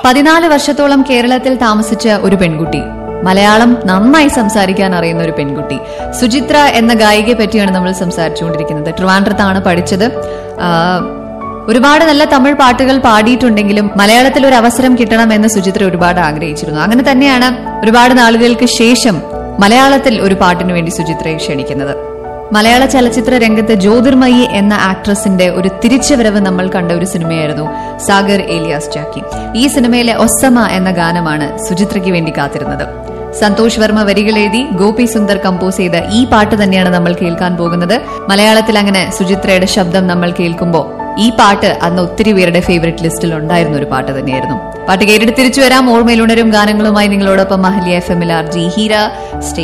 പതിനാല് വർഷത്തോളം കേരളത്തിൽ താമസിച്ച ഒരു പെൺകുട്ടി മലയാളം നന്നായി സംസാരിക്കാൻ അറിയുന്ന ഒരു പെൺകുട്ടി സുചിത്ര എന്ന ഗായികയെ പറ്റിയാണ് നമ്മൾ സംസാരിച്ചുകൊണ്ടിരിക്കുന്നത് ട്രിവാൻഡ്രത്താണ് പഠിച്ചത് ആ, ഒരുപാട് നല്ല തമിഴ് പാട്ടുകൾ പാടിയിട്ടുണ്ടെങ്കിലും മലയാളത്തിൽ ഒരു അവസരം കിട്ടണമെന്ന് സുചിത്ര ഒരുപാട് ആഗ്രഹിച്ചിരുന്നു അങ്ങനെ തന്നെയാണ് ഒരുപാട് നാളുകൾക്ക് ശേഷം മലയാളത്തിൽ ഒരു പാട്ടിനു വേണ്ടി സുചിത്രയെ ക്ഷണിക്കുന്നത് മലയാള ചലച്ചിത്ര രംഗത്ത് ജ്യോതിർമയി എന്ന ആക്ട്രസിന്റെ ഒരു തിരിച്ചുവരവ് നമ്മൾ കണ്ട ഒരു സിനിമയായിരുന്നു സാഗർ ഏലിയാസ് ചാക്കി ഈ സിനിമയിലെ ഒസ്സമ എന്ന ഗാനമാണ് സുചിത്രയ്ക്ക് വേണ്ടി കാത്തിരുന്നത് സന്തോഷ് വർമ്മ വരികൾ എഴുതി ഗോപി സുന്ദർ കമ്പോസ് ചെയ്ത ഈ പാട്ട് തന്നെയാണ് നമ്മൾ കേൾക്കാൻ പോകുന്നത് മലയാളത്തിൽ അങ്ങനെ സുചിത്രയുടെ ശബ്ദം നമ്മൾ കേൾക്കുമ്പോൾ ഈ പാട്ട് അന്ന് ഒത്തിരി പേരുടെ ഫേവറേറ്റ് ലിസ്റ്റിൽ ഉണ്ടായിരുന്ന ഒരു പാട്ട് തന്നെയായിരുന്നു പാട്ട് കേട്ടിട്ട് തിരിച്ചു വരാം ഓർമ്മയിലുണരും ഗാനങ്ങളുമായി നിങ്ങളോടൊപ്പം മഹല്യ എഫ് എമ്മിൽ ആർ ജി ഹീര സ്റ്റേ